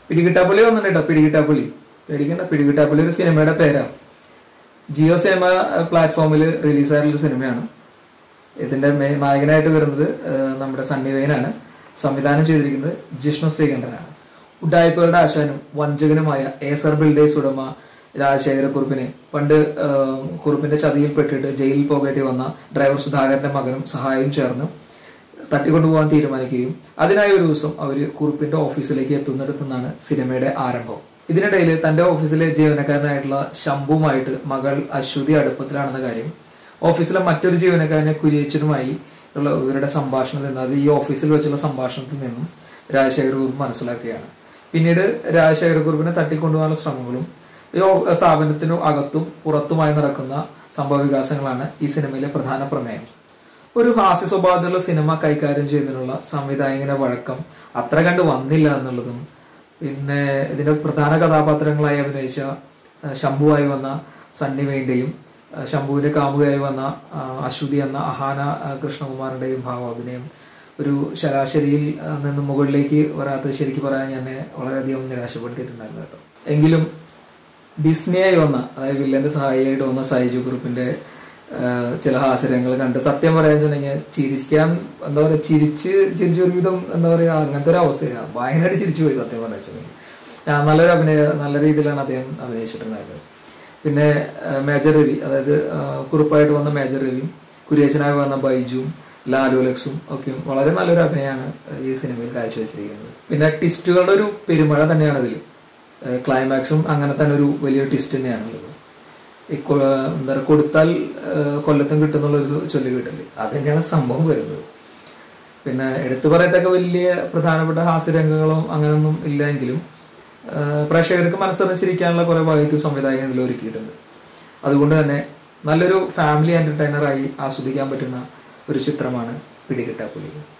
പിടികിട്ടാപ്പുള്ളി വന്നിട്ടുണ്ട് കേട്ടോ പിടികിട്ടാപ്പുള്ളി പേടിക്കണ്ട പിടികിട്ടാപ്പുള്ളി ഒരു സിനിമയുടെ പേരാണ് ജിയോ സിനിമ പ്ലാറ്റ്ഫോമിൽ റിലീസായിട്ടുള്ള സിനിമയാണ് ഇതിന്റെ മെ- നായകനായിട്ട് വരുന്നത് ആ, നമ്മുടെ സണ്ണി വെയിനാണ് സംവിധാനം ചെയ്തിരിക്കുന്നത് ജിഷ്ണു ശ്രീകണ്ഠനാണ് ഉഡായ്പകളുടെ ആശാനും വഞ്ചകനുമായ ഏസർ ബിൽഡേഴ്സ് ഉടമ രാജശേഖര കുറുപ്പിനെ പണ്ട് ആ, കുറുപ്പിന്റെ ചതിയിൽപ്പെട്ടിട്ട് ജയിലിൽ പോകേണ്ടി വന്ന ഡ്രൈവർ സുധാകരന്റെ മകനും സഹായം ചേർന്ന് തട്ടിക്കൊണ്ടുപോകാൻ തീരുമാനിക്കുകയും അതിനായി ഒരു ദിവസം അവർ കുറുപ്പിന്റെ ഓഫീസിലേക്ക് എത്തുന്നിടത്തു നിന്നാണ് സിനിമയുടെ ആരംഭം ഇതിനിടയിൽ തന്റെ ഓഫീസിലെ ജീവനക്കാരനായിട്ടുള്ള ശംഭുവുമായിട്ട് മകൾ അശ്വതി അടുപ്പത്തിലാണെന്ന കാര്യം ഓഫീസിലെ മറ്റൊരു ജീവനക്കാരനെ കുരിയച്ചനുമായി ഉള്ള ഇവരുടെ സംഭാഷണത്തിൽ നിന്ന് അത് ഈ ഓഫീസിൽ വെച്ചുള്ള സംഭാഷണത്തിൽ നിന്നും രാജശേഖര കുറുപ്പ് മനസ്സിലാക്കുകയാണ് പിന്നീട് രാജശേഖര കുറുപ്പിനെ തട്ടിക്കൊണ്ടുപോകാനുള്ള ശ്രമങ്ങളും ഈ ഓ- സ്ഥാപനത്തിനു അകത്തും പുറത്തുമായി നടക്കുന്ന സംഭവ വികാസങ്ങളാണ് ഈ സിനിമയിലെ പ്രധാന പ്രമേയം ഒരു ഹാസ്യ സ്വഭാവത്തിലുള്ള സിനിമ കൈകാര്യം ചെയ്യുന്നതിനുള്ള സംവിധായകന്റെ വഴക്കം അത്ര കണ്ട് വന്നില്ല എന്നുള്ളതും പിന്നെ ഇതിന്റെ പ്രധാന കഥാപാത്രങ്ങളായി അഭിനയിച്ച ആ, ശംഭുവായി വന്ന സണ്ണി വെയിന്റെയും ആ, ശംഭുവിന്റെ കാമുകയായി വന്ന ആ, അശ്വതി എന്ന അഹാന ആ, കൃഷ്ണകുമാറിന്റെയും ഭാവാഭിനയം ഒരു ശരാശരിയിൽ ആ, നിന്ന് മുകളിലേക്ക് വരാത്തത് ശരിക്കും പറയാൻ എന്നെ വളരെയധികം നിരാശപ്പെടുത്തിയിട്ടുണ്ടായിരുന്നു കേട്ടോ എങ്കിലും ഡിസ്നിയായി വന്ന അതായത് വില്ലന്റെ സഹായിയായിട്ട് വന്ന സൈജു ഗ്രൂപ്പിന്റെ ചില ഹാസ്യരംഗങ്ങൾ കണ്ട് സത്യം പറയാൻ വെച്ചിട്ടുണ്ടെങ്കിൽ ചിരിക്കാൻ എന്താ പറയാ ചിരിച്ച് ചിരിച്ച് ഒരുവിധം എന്താ പറയാ അങ്ങനത്തെ ഒരു അവസ്ഥയാണ് ഭയങ്കരമായിട്ട് ചിരിച്ചു പോയി സത്യം പറയാൻ വെച്ചിട്ടുണ്ടെങ്കിൽ ആ, നല്ലൊരു അഭിനയ നല്ല രീതിയിലാണ് അദ്ദേഹം അഭിനയിച്ചിട്ടുണ്ടായിരുന്നത് പിന്നെ ആ, മേജർ രവി അതായത് ആ, കുറുപ്പായിട്ട് വന്ന മേജർ രവിയും കുരിയച്ചനായി വന്ന ബൈജുവും ലാലു ലക്സും ഒക്കെ വളരെ നല്ലൊരു അഭിനയമാണ് ഈ സിനിമയിൽ കാഴ്ചവെച്ചിരിക്കുന്നത് പിന്നെ ട്വിസ്റ്റുകളുടെ ഒരു പെരുമഴ തന്നെയാണ് ഇതിൽ ക്ലൈമാക്സും അങ്ങനെ തന്നെ ഒരു വലിയ ട്വിസ്റ്റ് തന്നെയാണുള്ളത് ഈ കൊ- എന്താ പറയുക കൊടുത്താൽ ആ, കൊല്ലത്തും കിട്ടുന്നുള്ളൊരു ചൊല്ലി കിട്ടില്ലേ അത് തന്നെയാണ് സംഭവം വരുന്നത് പിന്നെ എടുത്തു പറയത്തക്ക വലിയ പ്രധാനപ്പെട്ട ഹാസ്യരംഗങ്ങളും അങ്ങനെയൊന്നും ഇല്ലെങ്കിലും ആ, പ്രേക്ഷകർക്ക് മനസ്സറിഞ്ഞിരിക്കാനുള്ള കുറെ ഭാഗ്യം സംവിധായകൻ ഇതിൽ ഒരുക്കിയിട്ടുണ്ട് അതുകൊണ്ട് തന്നെ നല്ലൊരു ഫാമിലി എന്റർടൈനറായി ആസ്വദിക്കാൻ പറ്റുന്ന ഒരു ചിത്രമാണ് പിടികിട്ടാപ്പുലി